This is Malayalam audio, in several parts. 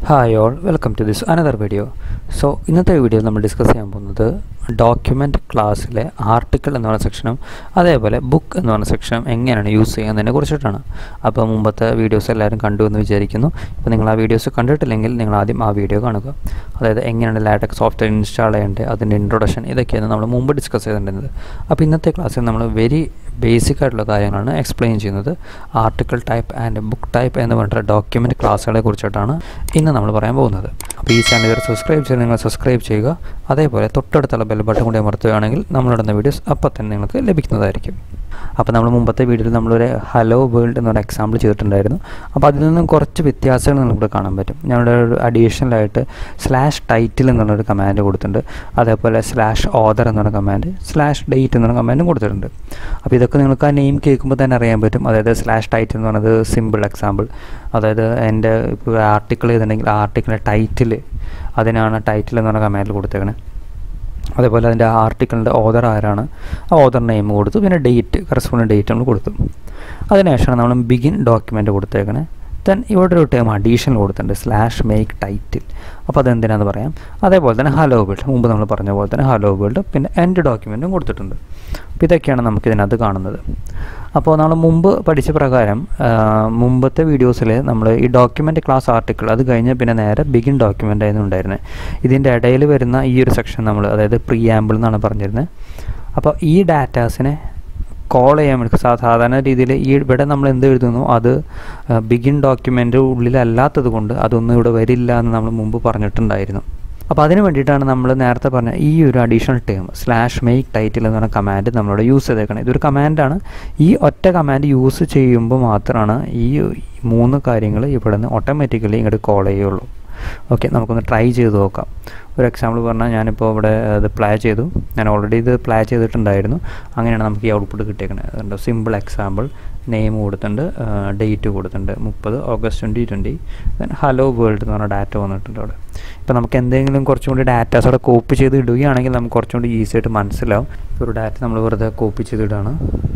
hi all welcome to this another video so ഇന്നത്തെ വീഡിയോയിൽ നമ്മൾ ഡിസ്കസ് ചെയ്യാൻ പോകുന്നത് ഡോക്യുമെൻറ്റ് ക്ലാസ്സിലെ ആർട്ടിക്കിൾ എന്ന് പറയുന്ന സെക്ഷനും അതേപോലെ ബുക്ക് എന്ന് പറയുന്ന സെക്ഷനും എങ്ങനെയാണ് യൂസ് ചെയ്യുന്നതിനെ കുറിച്ചിട്ടാണ് അപ്പോൾ മുമ്പത്തെ വീഡിയോസ് എല്ലാവരും കണ്ടു എന്ന് വിചാരിക്കുന്നു ഇപ്പോൾ നിങ്ങൾ ആ വീഡിയോസ് കണ്ടിട്ടില്ലെങ്കിൽ നിങ്ങൾ ആദ്യം ആ വീഡിയോ കാണുക അതായത് എങ്ങനെയാണ് ലാറ്റക് സോഫ്റ്റ്വെയർ ഇൻസ്റ്റാൾ ചെയ്യേണ്ടത് അതിൻ്റെ ഇൻട്രൊഡക്ഷൻ ഇതൊക്കെയാണ് നമ്മൾ മുമ്പ് ഡിസ്കസ് ചെയ്തിട്ടുണ്ടായിരുന്നത് അപ്പോൾ ഇന്നത്തെ ക്ലാസ്സിൽ നമ്മൾ വെരി ബേസിക് ആയിട്ടുള്ള കാര്യങ്ങളാണ് എക്സ്പ്ലെയിൻ ചെയ്യുന്നത് article type and book type എന്ന് പറഞ്ഞിട്ട് ഡോക്യുമെൻറ്റ് ക്ലാസ്സുകളെ കുറിച്ചിട്ടാണ് ഇന്ന് നമ്മൾ പറയാൻ പോകുന്നത് അപ്പോൾ ഈ ചാനൽ ഇവർ സബ്സ്ക്രൈബ് ചെയ്ത് നിങ്ങൾ സബ്സ്ക്രൈബ് ചെയ്യുക അതേപോലെ തൊട്ടടുത്തുള്ള ബെൽ ബട്ടൺ കൂടി അമർത്തുകയാണെങ്കിൽ നമ്മളിടുന്ന വീഡിയോസ് അപ്പം തന്നെ നിങ്ങൾക്ക് ലഭിക്കുന്നതായിരിക്കും അപ്പോൾ നമ്മൾ മുമ്പത്തെ വീഡിയോയിൽ നമ്മളൊരു ഹലോ വേൾഡ് എന്നൊരു എക്സാമ്പിൾ ചെയ്തിട്ടുണ്ടായിരുന്നു അപ്പോൾ അതിൽ നിന്നും കുറച്ച് വ്യത്യാസങ്ങൾ നമുക്ക് കാണാൻ പറ്റും ഞങ്ങളുടെ ഒരു അഡീഷണലായിട്ട് സ്ലാഷ് ടൈറ്റിൽ എന്നുള്ളൊരു കമാൻഡ് കൊടുത്തിട്ടുണ്ട് അതേപോലെ സ്ലാഷ് ഓദർ എന്നൊരു കമാൻഡ് സ്ലാഷ് ഡേറ്റ് എന്നൊരു കമാൻഡും കൊടുത്തിട്ടുണ്ട് അപ്പോൾ ഇതൊക്കെ നിങ്ങൾക്ക് ആ നെയിം കേൾക്കുമ്പോൾ തന്നെ അറിയാൻ പറ്റും അതായത് സ്ലാഷ് ടൈറ്റിൽ എന്ന് പറയുന്നത് സിമ്പിൾ എക്സാമ്പിൾ അതായത് എൻ്റെ ഇപ്പോൾ ആർട്ടിക്കിൾ ചെയ്തിട്ടുണ്ടെങ്കിൽ ആർട്ടിക്കിളിൻ്റെ ടൈറ്റിൽ അതിനാണ് ടൈറ്റിൽ എന്ന് പറഞ്ഞ കമാൻഡിൽ കൊടുത്തേക്കണേ അതേപോലെ അതിൻ്റെ ആർട്ടിക്കിളിൻ്റെ ഓദർ ആരാണ് ആ ഓദർ നെയിം കൊടുത്തു പിന്നെ ഡേറ്റ് കറസ്പോണ്ടിങ് ഡേറ്റ് നമ്മൾ കൊടുത്തു അതിനുശേഷമാണ് നമ്മൾ ബിഗിൻ ഡോക്യുമെൻറ്റ് കൊടുത്തേക്കണേ ദെൻ ഇവിടെ ഒരു ടേം അഡീഷണൽ കൊടുത്തിട്ടുണ്ട് സ്ലാഷ് മേക്ക് ടൈറ്റിൽ അപ്പോൾ അതെന്തിനാന്ന് പറയാം അതേപോലെ തന്നെ ഹലോ വേൾഡ് മുമ്പ് നമ്മൾ പറഞ്ഞ പോലെ തന്നെ ഹലോ വേൾഡ് പിന്നെ എൻ്റെ ഡോക്യുമെൻറ്റും കൊടുത്തിട്ടുണ്ട് അപ്പോൾ ഇതൊക്കെയാണ് നമുക്ക് ഇതിനകത്ത് കാണുന്നത് അപ്പോൾ നമ്മൾ മുമ്പ് പഠിച്ച പ്രകാരം മുമ്പത്തെ വീഡിയോസിൽ നമ്മൾ ഈ ഡോക്യുമെൻ്റ് ക്ലാസ് ആർട്ടിക്കിൾ അത് കഴിഞ്ഞ് പിന്നെ നേരെ ബിഗിൻ ഡോക്യുമെൻ്റ് ആയിരുന്നു ഉണ്ടായിരുന്നത് ഇതിൻ്റെ ഇടയിൽ വരുന്ന ഈ ഒരു സെക്ഷൻ നമ്മൾ അതായത് പ്രീ ആമ്പിൾ എന്നാണ് പറഞ്ഞിരുന്നത് അപ്പോൾ ഈ ഡാറ്റാസിനെ കോൾ ചെയ്യാൻ വേണ്ടി സാധാരണ രീതിയിൽ ഈ ഇവിടെ നമ്മൾ എന്ത് എഴുതുന്നു അത് ബിഗിൻ ഡോക്യുമെൻ്റ് ഉള്ളിലല്ലാത്തത് കൊണ്ട് അതൊന്നും ഇവിടെ വരില്ല എന്ന് നമ്മൾ മുമ്പ് പറഞ്ഞിട്ടുണ്ടായിരുന്നു അപ്പോൾ അതിന് വേണ്ടിയിട്ടാണ് നമ്മൾ നേരത്തെ പറഞ്ഞ ഈ ഒരു additional term slash make title എന്ന് പറഞ്ഞ കമാൻഡ് നമ്മളിവിടെ യൂസ് ചെയ്തേക്കണം ഇതൊരു കമാൻഡാണ് ഈ ഒറ്റ കമാൻഡ് യൂസ് ചെയ്യുമ്പോൾ മാത്രമാണ് ഈ മൂന്ന് കാര്യങ്ങൾ ഇവിടെ നിന്ന് ഓട്ടോമാറ്റിക്കലി ഇങ്ങോട്ട് കോൾ ചെയ്യുള്ളൂ ഓക്കെ നമുക്കൊന്ന് ട്രൈ ചെയ്ത് നോക്കാം ഒരു എക്സാമ്പിൾ പറഞ്ഞാൽ ഞാനിപ്പോൾ ഇവിടെ ഇത് പ്ലേ ചെയ്തു ഞാൻ ഓൾറെഡി ഇത് പ്ലേ ചെയ്തിട്ടുണ്ടായിരുന്നു അങ്ങനെയാണ് നമുക്ക് ഈ ഔട്ട്പുട്ട് കിട്ടിയേക്കുന്നത് അതുകൊണ്ട് സിമ്പിൾ എക്സാമ്പിൾ നെയിം കൊടുത്തിട്ടുണ്ട് ഡേറ്റ് കൊടുത്തിട്ടുണ്ട് മുപ്പത് August twenty twenty then hello world എന്ന് പറഞ്ഞ ഡാറ്റ വന്നിട്ടുണ്ട് അവിടെ ഇപ്പോൾ നമുക്ക് എന്തെങ്കിലും കുറച്ചും കൂടി ഡാറ്റാസ് അവിടെ കോപ്പി ചെയ്ത് ഇടുകയാണെങ്കിൽ നമുക്ക് കുറച്ചും കൂടി ഈസി ആയിട്ട് മനസ്സിലാവും ഇപ്പോൾ ഒരു ഡാറ്റ നമ്മൾ വെറുതെ കോപ്പി ചെയ്തിടാണ്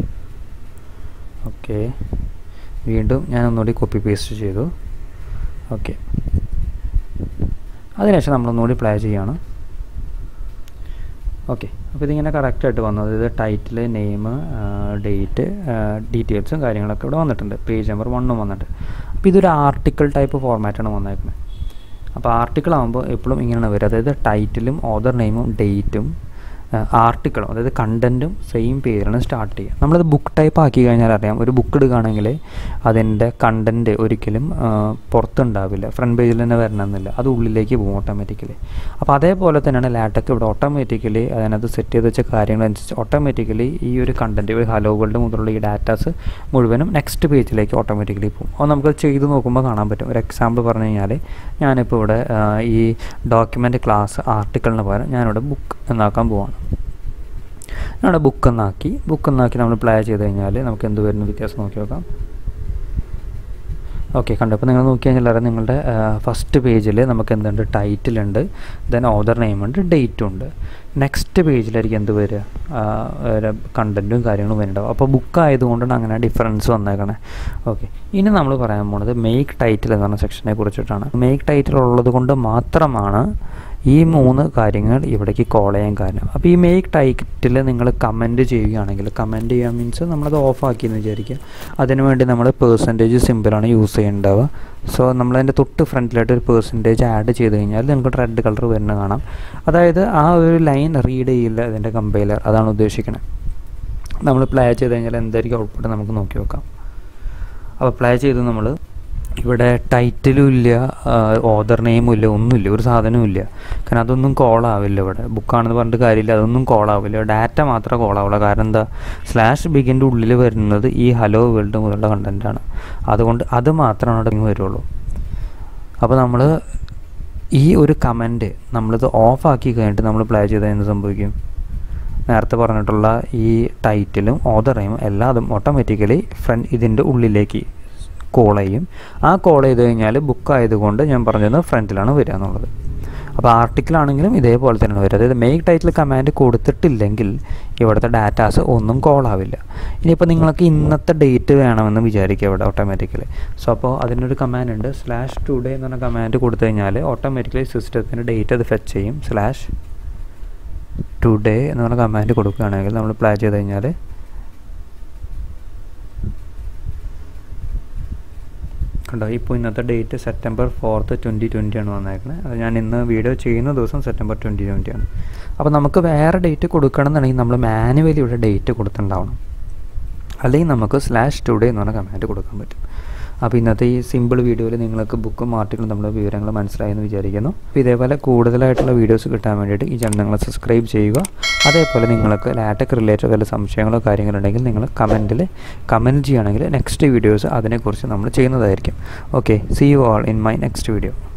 ഓക്കെ വീണ്ടും ഞാൻ ഒന്നുകൂടി കോപ്പി പേസ്റ്റ് ചെയ്തു ഓക്കെ അതിനുശേഷം നമ്മളൊന്നുകൂടി പ്ലേ ചെയ്യാണ് ഓക്കെ അപ്പോൾ ഇതിങ്ങനെ കറക്റ്റായിട്ട് വന്നു അതായത് ടൈറ്റിൽ നെയിം ഡേറ്റ് ഡീറ്റെയിൽസും കാര്യങ്ങളൊക്കെ ഇവിടെ വന്നിട്ടുണ്ട് പേജ് നമ്പർ വണ്ണും വന്നിട്ടുണ്ട് അപ്പോൾ ഇതൊരു ആർട്ടിക്കിൾ ടൈപ്പ് ഫോർമാറ്റാണ് വന്നേക്കുന്നത് അപ്പോൾ ആർട്ടിക്കിൾ ആകുമ്പോൾ എപ്പോഴും ഇങ്ങനെയാണ് വരിക അതായത് ടൈറ്റിലും ഓദർ നെയിമും ഡേറ്റും ആർട്ടിക്കിളും അതായത് കണ്ടൻറ്റും സെയിം പേരിലാണ് സ്റ്റാർട്ട് ചെയ്യുക നമ്മളത് ബുക്ക് ടൈപ്പ് ആക്കി കഴിഞ്ഞാൽ അറിയാം ഒരു ബുക്ക് എടുക്കുകയാണെങ്കിൽ അതിൻ്റെ കണ്ടൻറ്റ് ഒരിക്കലും പുറത്തുണ്ടാവില്ല ഫ്രണ്ട് പേജിൽ തന്നെ വരണമെന്നില്ല അത് ഉള്ളിലേക്ക് പോകും ഓട്ടോമാറ്റിക്കലി അപ്പോൾ അതേപോലെ തന്നെയാണ് ലാറ്റക്ക് ഇവിടെ ഓട്ടോമാറ്റിക്കലി അതിനകത്ത് സെറ്റ് ചെയ്ത് വെച്ച കാര്യങ്ങളനുസരിച്ച് ഓട്ടോമാറ്റിക്കലി ഈ ഒരു കണ്ടൻറ്റ് ഒരു ഹലോ വേൾഡ് മുതലുള്ള ഈ ഡാറ്റാസ് മുഴുവനും നെക്സ്റ്റ് പേജിലേക്ക് ഓട്ടോമാറ്റിക്കലി പോകും അപ്പോൾ നമുക്ക് ചെയ്ത് നോക്കുമ്പോൾ കാണാൻ പറ്റും ഒരു എക്സാമ്പിൾ പറഞ്ഞു കഴിഞ്ഞാൽ ഞാനിപ്പോൾ ഇവിടെ ഈ ഡോക്യുമെൻ്റ് ക്ലാസ് ആർട്ടിക്കിളിന് പകരം ഞാനിവിടെ ബുക്ക് എന്നാക്കാൻ പോവാണ് നമ്മുടെ ബുക്ക് എന്നാക്കി ബുക്ക് എന്നാക്കി നമ്മൾ പ്ലേ ചെയ്ത് കഴിഞ്ഞാൽ നമുക്ക് എന്ത് വരുന്ന വ്യത്യാസം നോക്കി നോക്കാം ഓക്കെ കണ്ടു അപ്പോൾ നിങ്ങൾ നോക്കി കഴിഞ്ഞാൽ അറിയാം നിങ്ങളുടെ ഫസ്റ്റ് പേജിൽ നമുക്ക് എന്തുണ്ട് ടൈറ്റിലുണ്ട് ദെൻ ഓദർ നെയിം ഉണ്ട് ഡേറ്റും ഉണ്ട് നെക്സ്റ്റ് പേജിലായിരിക്കും എന്ത് വരിക കണ്ടൻറ്റും കാര്യങ്ങളും വരുന്നുണ്ടാവും അപ്പോൾ ബുക്ക് ആയതുകൊണ്ടാണ് അങ്ങനെ ഡിഫറൻസ് വന്നേക്കണേ ഓക്കെ ഇനി നമ്മൾ പറയാൻ പോണത് മേക്ക് ടൈറ്റിൽ എന്ന് പറഞ്ഞ സെക്ഷനെ കുറിച്ചിട്ടാണ് മേക്ക് ടൈറ്റിൽ ഉള്ളത് കൊണ്ട് മാത്രമാണ് ഈ മൂന്ന് കാര്യങ്ങൾ ഇവിടേക്ക് കോൾ ചെയ്യാൻ കാരണം അപ്പോൾ ഈ മേക്ക് ടൈറ്റിൽ നിങ്ങൾ കമൻറ്റ് ചെയ്യുകയാണെങ്കിൽ കമൻറ്റ് ചെയ്യാൻ മീൻസ് നമ്മളത് ഓഫ് ആക്കിയെന്ന് വിചാരിക്കുക അതിനുവേണ്ടി നമ്മൾ പേഴ്സൻറ്റേജ് സിമ്പിളാണ് യൂസ് ചെയ്യേണ്ടാവുക സോ നമ്മളതിൻ്റെ തൊട്ട് ഫ്രണ്ടിലായിട്ട് ഒരു പേഴ്സൻറ്റേജ് ആഡ് ചെയ്ത് കഴിഞ്ഞാൽ നിങ്ങൾക്ക് റെഡ് കളർ വരുന്ന കാണാം അതായത് ആ ഒരു ലൈൻ റീഡ് ചെയ്യില്ല ഇതിൻ്റെ കമ്പൈലർ അതാണ് ഉദ്ദേശിക്കുന്നത് നമ്മൾ പ്ലേ ചെയ്ത് കഴിഞ്ഞാൽ എന്തായിരിക്കും ഔട്ട്പുട്ട് നമുക്ക് നോക്കി നോക്കാം അപ്പോൾ പ്ലേ ചെയ്ത് നമ്മൾ ഇവിടെ ടൈറ്റിലും ഇല്ല ഓദർ നെയിമും ഇല്ല ഒന്നുമില്ല ഒരു സാധനവും ഇല്ല കാരണം അതൊന്നും കോൾ ആവില്ല ഇവിടെ ബുക്കാണെന്ന് പറഞ്ഞിട്ട് കാര്യമില്ല അതൊന്നും കോൾ ആവില്ല ഡാറ്റ മാത്രമേ കോൾ ആവുള്ളൂ കാരണം എന്താ സ്ലാഷ് ബിഗിൻ്റെ ഉള്ളിൽ വരുന്നത് ഈ ഹലോ വേൾഡ് മുതലുള്ള കണ്ടൻറ്റാണ് അതുകൊണ്ട് അത് മാത്രമാണ് അവിടെ വരുള്ളൂ അപ്പോൾ നമ്മൾ ഈ ഒരു കമൻറ്റ് നമ്മളിത് ഓഫ് ആക്കി കഴിഞ്ഞിട്ട് നമ്മൾ പ്ലേ ചെയ്താൽ എന്ത് സംഭവിക്കും നേരത്തെ പറഞ്ഞിട്ടുള്ള ഈ ടൈറ്റിലും ഓദർ നെയിമും എല്ലാം അതും ഓട്ടോമാറ്റിക്കലി ഫ്രണ്ട് ഇതിൻ്റെ ഉള്ളിലേക്ക് കോൾ ചെയ്യും ആ കോൾ ചെയ്ത് കഴിഞ്ഞാൽ ബുക്ക് ആയതുകൊണ്ട് ഞാൻ പറഞ്ഞത് ഫ്രണ്ടിലാണ് വരിക എന്നുള്ളത് അപ്പോൾ ആർട്ടിക്കിളാണെങ്കിലും ഇതേപോലെ തന്നെയാണ് വരും അതായത് മെയ്ക്ക് ടൈറ്റിൽ കമാൻഡ് കൊടുത്തിട്ടില്ലെങ്കിൽ ഇവിടുത്തെ ഡാറ്റാസ് ഒന്നും കോൾ ആവില്ല ഇനിയിപ്പോൾ നിങ്ങൾക്ക് ഇന്നത്തെ ഡേറ്റ് വേണമെന്ന് വിചാരിക്കുക ഇവിടെ ഓട്ടോമാറ്റിക്കലി സോ അപ്പോൾ അതിനൊരു കമാൻഡ് ഉണ്ട് സ്ലാഷ് ടുഡേ എന്ന് പറഞ്ഞ കമാൻഡ് കൊടുത്തു കഴിഞ്ഞാൽ ഓട്ടോമാറ്റിക്കലി സിസ്റ്റത്തിൻ്റെ ഡേറ്റ് അത് ഫെച്ച് ചെയ്യും സ്ലാഷ് ടുഡേ എന്ന് പറഞ്ഞ കമാൻഡ് കൊടുക്കുകയാണെങ്കിൽ നമ്മൾ പ്ലേ ചെയ്ത് കഴിഞ്ഞാൽ കണ്ടോ ഇപ്പോൾ ഇന്നത്തെ date September fourth twenty twenty ആണ് വന്നേക്കുന്നത് അത് ഞാൻ ഇന്ന് വീഡിയോ ചെയ്യുന്ന ദിവസം സെപ്റ്റംബർ ട്വൻറ്റി ട്വൻറ്റി ആണ് അപ്പോൾ നമുക്ക് വേറെ ഡേറ്റ് കൊടുക്കണം എന്നുണ്ടെങ്കിൽ നമ്മൾ മാനുവലി ഇവിടെ ഡേറ്റ് കൊടുത്തിട്ടുണ്ടാവണം അല്ലെങ്കിൽ നമുക്ക് സ്ലാഷ് ടുഡേ എന്ന് പറഞ്ഞ കമാൻഡ് കൊടുക്കാൻ പറ്റും അപ്പോൾ ഇന്നത്തെ ഈ സിമ്പിൾ വീഡിയോയിൽ നിങ്ങൾക്ക് ബുക്കും ആർട്ടിക്കിളും നമ്മുടെ വിവരങ്ങൾ മനസ്സിലായെന്ന് വിചാരിക്കുന്നു അപ്പോൾ ഇതേപോലെ കൂടുതലായിട്ടുള്ള വീഡിയോസ് കിട്ടാൻ വേണ്ടിയിട്ട് ഈ ചാനൽ നിങ്ങൾ സബ്സ്ക്രൈബ് ചെയ്യുക അതേപോലെ നിങ്ങൾക്ക് ലാറ്റക് റിലേറ്റഡ് വല്ല സംശയങ്ങളോ കാര്യങ്ങളുണ്ടെങ്കിൽ നിങ്ങൾ കമൻറ്റിൽ കമൻറ്റ് ചെയ്യുകയാണെങ്കിൽ നെക്സ്റ്റ് വീഡിയോസ് അതിനെക്കുറിച്ച് നമ്മൾ ചെയ്യുന്നതായിരിക്കും okay see you all in my next video